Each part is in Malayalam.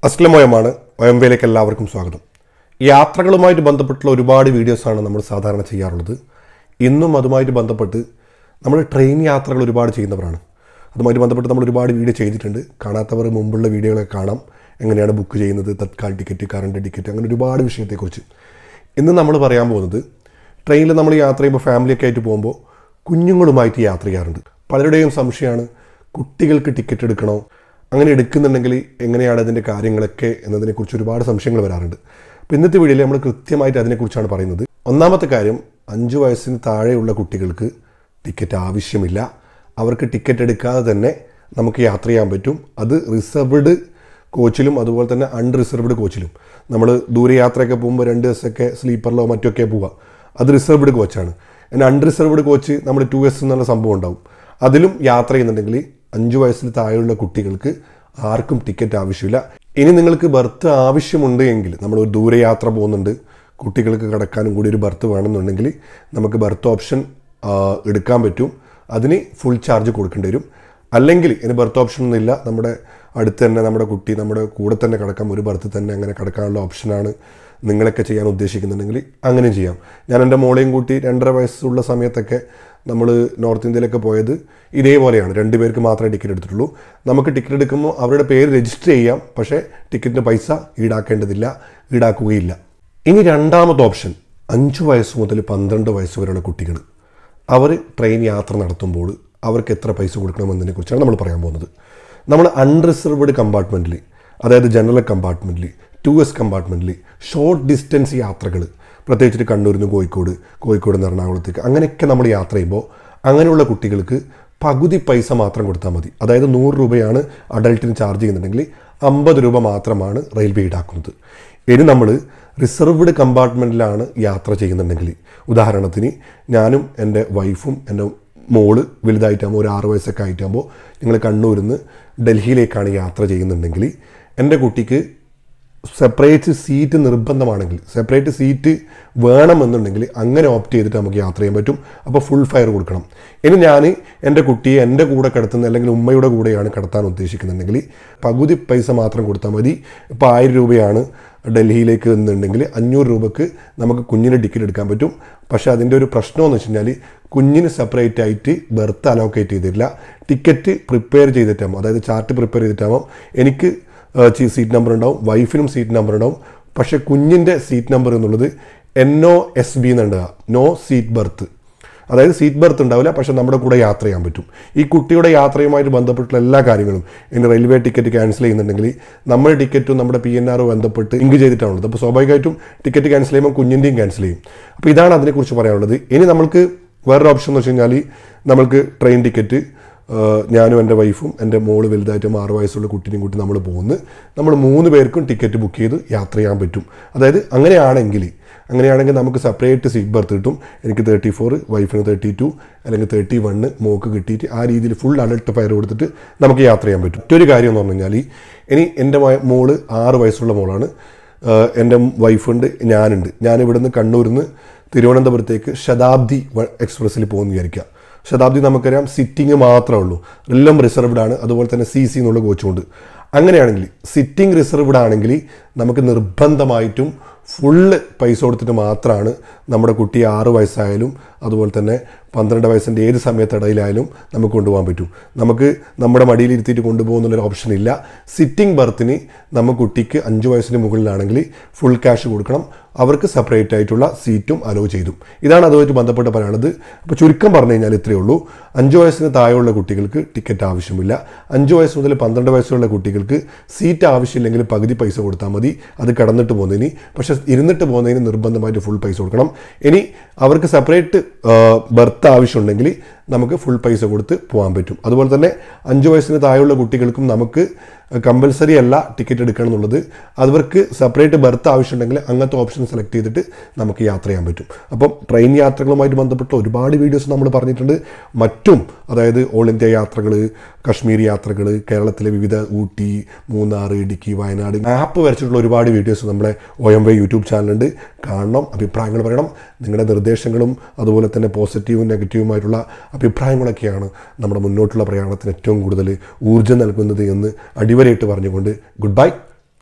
അസ്ലമോയമാണ് ഒയമ്പയിലേക്ക് എല്ലാവർക്കും സ്വാഗതം യാത്രകളുമായിട്ട് ബന്ധപ്പെട്ടുള്ള ഒരുപാട് വീഡിയോസാണ് നമ്മൾ സാധാരണ ചെയ്യാറുള്ളത് ഇന്നും അതുമായിട്ട് ബന്ധപ്പെട്ട് നമ്മൾ ട്രെയിൻ യാത്രകൾ ഒരുപാട് ചെയ്യുന്നവരാണ് അതുമായിട്ട് ബന്ധപ്പെട്ട് നമ്മൾ ഒരുപാട് വീഡിയോ ചെയ്തിട്ടുണ്ട് കാണാത്തവർ മുമ്പുള്ള വീഡിയോകളൊക്കെ കാണാം എങ്ങനെയാണ് ബുക്ക് ചെയ്യുന്നത് തത്കാൽ ടിക്കറ്റ് കറണ്ട് ടിക്കറ്റ് അങ്ങനെ ഒരുപാട് വിഷയത്തെക്കുറിച്ച് ഇന്ന് നമ്മൾ പറയാൻ പോകുന്നത് ട്രെയിനിൽ നമ്മൾ യാത്ര ചെയ്യുമ്പോൾ ഫാമിലിയൊക്കെ ആയിട്ട് പോകുമ്പോൾ കുഞ്ഞുങ്ങളുമായിട്ട് യാത്ര ചെയ്യാറുണ്ട് പലരുടെയും സംശയമാണ് കുട്ടികൾക്ക് ടിക്കറ്റ് എടുക്കണോ അങ്ങനെ എടുക്കുന്നുണ്ടെങ്കിൽ എങ്ങനെയാണ് അതിൻ്റെ കാര്യങ്ങളൊക്കെ എന്നതിനെക്കുറിച്ച് ഒരുപാട് സംശയങ്ങൾ വരാറുണ്ട് അപ്പോൾ ഇന്നത്തെ വീഡിയോയിൽ നമ്മൾ കൃത്യമായിട്ട് അതിനെക്കുറിച്ചാണ് പറയുന്നത് ഒന്നാമത്തെ കാര്യം അഞ്ച് വയസ്സിന് താഴെയുള്ള കുട്ടികൾക്ക് ടിക്കറ്റ് ആവശ്യമില്ല അവർക്ക് ടിക്കറ്റ് എടുക്കാതെ തന്നെ നമുക്ക് യാത്ര ചെയ്യാൻ പറ്റും അത് റിസർവ്ഡ് കോച്ചിലും അതുപോലെ തന്നെ അൺറിസർവ്ഡ് കോച്ചിലും നമ്മൾ ദൂരയാത്രയൊക്കെ പോകുമ്പോൾ രണ്ട് ദിവസമൊക്കെ സ്ലീപ്പറിലോ മറ്റൊക്കെ പോവാം അത് റിസർവ്ഡ് കോച്ചാണ് എന്നാൽ അൺറിസർവ്ഡ് കോച്ച് നമ്മൾ ടു എസ് എന്നുള്ള സംഭവം ഉണ്ടാവും അതിലും യാത്ര ചെയ്യുന്നുണ്ടെങ്കിൽ അഞ്ച് വയസ്സിൽ താഴെയുള്ള കുട്ടികൾക്ക് ആർക്കും ടിക്കറ്റ് ആവശ്യമില്ല ഇനി നിങ്ങൾക്ക് ബർത്ത് ആവശ്യമുണ്ട് എങ്കിൽ നമ്മൾ ഒരു ദൂരയാത്ര പോകുന്നുണ്ട് കുട്ടികൾക്ക് കിടക്കാനും കൂടി ഒരു ബർത്ത് വേണമെന്നുണ്ടെങ്കിൽ നമുക്ക് ബർത്ത് ഓപ്ഷൻ ആ, എടുക്കാൻ പറ്റും അതിന് ഫുൾ ചാർജ് കൊടുക്കേണ്ടി വരും അല്ലെങ്കിൽ ഇനി ബർത്ത് ഓപ്ഷൻ ഒന്നുമില്ല നമ്മുടെ അടുത്ത് തന്നെ നമ്മുടെ കുട്ടി നമ്മുടെ കൂടെ തന്നെ കിടക്കാം ഒരു ബർത്ത് തന്നെ അങ്ങനെ കിടക്കാനുള്ള ഓപ്ഷനാണ് നിങ്ങളൊക്കെ ചെയ്യാൻ ഉദ്ദേശിക്കുന്നുണ്ടെങ്കിൽ അങ്ങനെയും ചെയ്യാം ഞാൻ എൻ്റെ മോളെയും കൂട്ടി രണ്ടര വയസ്സുള്ള സമയത്തൊക്കെ നമ്മൾ നോർത്ത് ഇന്ത്യയിലൊക്കെ പോയത് ഇതേപോലെയാണ് രണ്ട് പേർക്ക് മാത്രമേ ടിക്കറ്റ് എടുത്തിട്ടുള്ളൂ നമുക്ക് ടിക്കറ്റ് എടുക്കുമ്പോൾ അവരുടെ പേര് രജിസ്റ്റർ ചെയ്യാം പക്ഷേ ടിക്കറ്റിന് പൈസ ഈടാക്കേണ്ടതില്ല ഈടാക്കുകയില്ല ഇനി രണ്ടാമത്തെ ഓപ്ഷൻ അഞ്ച് വയസ്സ് മുതൽ പന്ത്രണ്ട് വയസ്സ് വരെയുള്ള കുട്ടികൾ അവർ ട്രെയിൻ യാത്ര നടത്തുമ്പോൾ അവർക്ക് എത്ര പൈസ കൊടുക്കണമെന്നതിനെ കുറിച്ചാണ് നമ്മൾ പറയാൻ പോകുന്നത് നമ്മൾ അൺറിസർവ്ഡ് കമ്പാർട്ട്മെൻറ്റിൽ അതായത് ജനറൽ കമ്പാർട്ട്മെൻറ്റിൽ ടു എസ് കമ്പാർട്ട്മെൻറ്റിൽ ഷോർട്ട് ഡിസ്റ്റൻസ് യാത്രകൾ പ്രത്യേകിച്ചിട്ട് കണ്ണൂരിൽ നിന്ന് കോഴിക്കോട് കോഴിക്കോട് നിന്ന് എറണാകുളത്തേക്ക് അങ്ങനെയൊക്കെ നമ്മൾ യാത്ര ചെയ്യുമ്പോൾ അങ്ങനെയുള്ള കുട്ടികൾക്ക് പകുതി പൈസ മാത്രം കൊടുത്താൽ മതി അതായത് നൂറ് രൂപയാണ് അഡൾട്ടിന് ചാർജ് ചെയ്യുന്നുണ്ടെങ്കിൽ അമ്പത് രൂപ മാത്രമാണ് റെയിൽവേ ഈടാക്കുന്നത് ഇനി നമ്മൾ റിസർവ്ഡ് കമ്പാർട്ട്മെൻറ്റിലാണ് യാത്ര ചെയ്യുന്നുണ്ടെങ്കിൽ ഉദാഹരണത്തിന് ഞാനും എൻ്റെ വൈഫും എൻ്റെ മോള് വലുതായിട്ടാകുമ്പോൾ ഒരു ആറ് വയസ്സൊക്കെ ആയിട്ടാകുമ്പോൾ ഞങ്ങൾ കണ്ണൂരിൽ നിന്ന് ഡൽഹിയിലേക്കാണ് യാത്ര ചെയ്യുന്നുണ്ടെങ്കിൽ എൻ്റെ കുട്ടിക്ക് സെപ്പറേറ്റ് സീറ്റ് നിർബന്ധമാണെങ്കിൽ സെപ്പറേറ്റ് സീറ്റ് വേണമെന്നുണ്ടെങ്കിൽ അങ്ങനെ ഓപ്റ്റ് ചെയ്തിട്ട് നമുക്ക് യാത്ര ചെയ്യാൻ പറ്റും അപ്പോൾ ഫുൾ ഫയർ കൊടുക്കണം ഇനി ഞാൻ എൻ്റെ കുട്ടിയെ എൻ്റെ കൂടെ കിടത്തുന്ന അല്ലെങ്കിൽ ഉമ്മയുടെ കൂടെയാണ് കിടത്താൻ ഉദ്ദേശിക്കുന്നുണ്ടെങ്കിൽ പകുതി പൈസ മാത്രം കൊടുത്താൽ മതി ഇപ്പോൾ ആയിരം രൂപയാണ് ഡൽഹിയിലേക്ക് എന്നുണ്ടെങ്കിൽ അഞ്ഞൂറ് രൂപക്ക് നമുക്ക് കുഞ്ഞിന് ടിക്കറ്റ് എടുക്കാൻ പറ്റും പക്ഷേ അതിൻ്റെ ഒരു പ്രശ്നമെന്ന് വെച്ച് കഴിഞ്ഞാൽ കുഞ്ഞിന് സെപ്പറേറ്റ് ആയിട്ട് ബർത്ത് അലോക്കേറ്റ് ചെയ്തിട്ടില്ല ടിക്കറ്റ് പ്രിപ്പയർ ചെയ്തിട്ടാകുമ്പോൾ അതായത് ചാർട്ട് പ്രിപ്പയർ ചെയ്തിട്ടാകുമ്പോൾ എനിക്ക് സീറ്റ് നമ്പർ ഉണ്ടാവും വൈഫിനും സീറ്റ് നമ്പർ ഉണ്ടാവും പക്ഷേ കുഞ്ഞിൻ്റെ സീറ്റ് നമ്പർ എന്നുള്ളത് എൻ ഒ എസ് ബി എന്നുണ്ടാകുക നോ സീറ്റ് ബർത്ത് അതായത് സീറ്റ് ബർത്ത് ഉണ്ടാവില്ല പക്ഷേ നമ്മുടെ കൂടെ യാത്ര ചെയ്യാൻ പറ്റും ഈ കുട്ടിയുടെ യാത്രയുമായിട്ട് ബന്ധപ്പെട്ടുള്ള എല്ലാ കാര്യങ്ങളും ഇനി റെയിൽവേ ടിക്കറ്റ് ക്യാൻസൽ ചെയ്യുന്നുണ്ടെങ്കിൽ നമ്മുടെ ടിക്കറ്റും നമ്മുടെ പി എൻ ആറും ബന്ധപ്പെട്ട് ലിങ്ക് ചെയ്തിട്ടാണുള്ളത് അപ്പോൾ സ്വാഭാവികമായിട്ടും ടിക്കറ്റ് ക്യാൻസൽ ചെയ്യുമ്പോൾ കുഞ്ഞിൻ്റെയും ക്യാൻസൽ ചെയ്യും അപ്പോൾ ഇതാണ് അതിനെക്കുറിച്ച് പറയാനുള്ളത് ഇനി നമ്മൾക്ക് വേറൊരു ഓപ്ഷൻ എന്ന് വെച്ച് കഴിഞ്ഞാൽ നമ്മൾക്ക് ട്രെയിൻ ടിക്കറ്റ് ആഹ് ഞാനും എൻ്റെ വൈഫും എൻ്റെ മോള് വലുതായിട്ടും ആറ് വയസ്സുള്ള കുട്ടീനെയും കൂട്ടി നമ്മൾ പോകുന്നു നമ്മൾ മൂന്ന് പേർക്കും ടിക്കറ്റ് ബുക്ക് ചെയ്ത് യാത്ര ചെയ്യാൻ പറ്റും അതായത് അങ്ങനെയാണെങ്കിൽ അങ്ങനെയാണെങ്കിൽ നമുക്ക് സെപ്പറേറ്റ് സീറ്റ് ബർത്ത് കിട്ടും എനിക്ക് തേർട്ടി ഫോർ വൈഫിന് തേർട്ടി ടു അല്ലെങ്കിൽ തേർട്ടി വണ്ണ് മോക്ക് കിട്ടിയിട്ട് ആ രീതിയിൽ ഫുൾ അഡൾട്ട് ഫയർ കൊടുത്തിട്ട് നമുക്ക് യാത്ര ചെയ്യാൻ പറ്റും മറ്റൊരു കാര്യം എന്ന് പറഞ്ഞു കഴിഞ്ഞാൽ ഇനി എൻ്റെ മ- മോള് ആറ് വയസ്സുള്ള മോളാണ് ആഹ് എൻ്റെ വൈഫുണ്ട് ഞാനുണ്ട് ഞാൻ ഇവിടുന്ന് കണ്ണൂരിൽ നിന്ന് തിരുവനന്തപുരത്തേക്ക് ശതാബ്ദി വ- എക്സ്പ്രസ്സിൽ പോകുമെന്ന് വിചാരിക്കുക ശതാബ്ദി നമുക്കറിയാം സിറ്റിംഗ് മാത്രമേ ഉള്ളൂ എല്ലാം റിസർവ്ഡ് ആണ് അതുപോലെ തന്നെ സി സി എന്നുള്ള കോച്ചുമുണ്ട് അങ്ങനെയാണെങ്കിൽ സിറ്റിംഗ് റിസർവ്ഡ് ആണെങ്കിൽ നമുക്ക് നിർബന്ധമായിട്ടും ഫുള്ള് പൈസ കൊടുത്തിട്ട് മാത്രമാണ് നമ്മുടെ കുട്ടി ആറ് വയസ്സായാലും അതുപോലെ തന്നെ പന്ത്രണ്ട് വയസ്സിൻ്റെ ഏത് സമയത്തിടയിലായാലും നമുക്ക് കൊണ്ടുപോകാൻ പറ്റും നമുക്ക് നമ്മുടെ മടിയിൽ ഇരുത്തിയിട്ട് കൊണ്ടുപോകുന്നുള്ളൊരു ഓപ്ഷൻ ഇല്ല സിറ്റിംഗ് ബർത്തിന് നമ്മൾ കുട്ടിക്ക് അഞ്ച് വയസ്സിന് മുകളിലാണെങ്കിൽ ഫുൾ ക്യാഷ് കൊടുക്കണം അവർക്ക് സെപ്പറേറ്റ് ആയിട്ടുള്ള സീറ്റും അലോ ചെയ്തു ഇതാണ് അതുമായിട്ട് ബന്ധപ്പെട്ട് പറയാനുള്ളത് അപ്പോൾ ചുരുക്കം പറഞ്ഞു കഴിഞ്ഞാൽ ഇത്രയേ ഉള്ളൂ അഞ്ച് വയസ്സിന് താഴെയുള്ള കുട്ടികൾക്ക് ടിക്കറ്റ് ആവശ്യമില്ല അഞ്ച് വയസ്സ് മുതൽ പന്ത്രണ്ട് വയസ്സുള്ള കുട്ടികൾക്ക് സീറ്റ് ആവശ്യമില്ലെങ്കിൽ പകുതി പൈസ കൊടുത്താൽ മതി അത് കടന്നിട്ട് പോകുന്നതിന് പക്ഷേ ഇരുന്നിട്ട് പോകുന്നതിന് നിർബന്ധമായിട്ട് ഫുൾ പൈസ കൊടുക്കണം ഇനി അവർക്ക് സെപ്പറേറ്റ് ബർത്ത് ആവശ്യമുണ്ടെങ്കിൽ നമുക്ക് ഫുൾ പൈസ കൊടുത്ത് പോകാൻ പറ്റും അതുപോലെ തന്നെ അഞ്ച് വയസ്സിന് താഴെയുള്ള കുട്ടികൾക്കും നമുക്ക് കമ്പൽസറി അല്ല ടിക്കറ്റ് എടുക്കണം എന്നുള്ളത് അവർക്ക് സെപ്പറേറ്റ് ബർത്ത് ആവശ്യമുണ്ടെങ്കിൽ അങ്ങനത്തെ ഓപ്ഷൻ സെലക്ട് ചെയ്തിട്ട് നമുക്ക് യാത്ര ചെയ്യാൻ പറ്റും അപ്പം ട്രെയിൻ യാത്രകളുമായിട്ട് ബന്ധപ്പെട്ട ഒരുപാട് വീഡിയോസ് നമ്മൾ പറഞ്ഞിട്ടുണ്ട് മറ്റും അതായത് ഓൾ ഇന്ത്യ യാത്രകൾ കശ്മീർ യാത്രകൾ കേരളത്തിലെ വിവിധ ഊട്ടി മൂന്നാർ ഇടുക്കി വയനാട് ആപ്പ് വരച്ചിട്ടുള്ള ഒരുപാട് വീഡിയോസ് നമ്മുടെ ഒ എം വൈ യൂട്യൂബ് ചാനലുണ്ട് കാണണം അഭിപ്രായങ്ങൾ പറയണം നിങ്ങളുടെ നിർദ്ദേശങ്ങളും അതുപോലെ തന്നെ പോസിറ്റീവും നെഗറ്റീവുമായിട്ടുള്ള അഭിപ്രായങ്ങളൊക്കെയാണ് നമ്മുടെ മുന്നോട്ടുള്ള പ്രയാണത്തിന് ഏറ്റവും കൂടുതൽ ഊർജ്ജം നൽകുന്നത് എന്ന് അടിവരയിട്ട് പറഞ്ഞുകൊണ്ട് ഗുഡ് ബൈ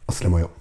അസ്ലമയോ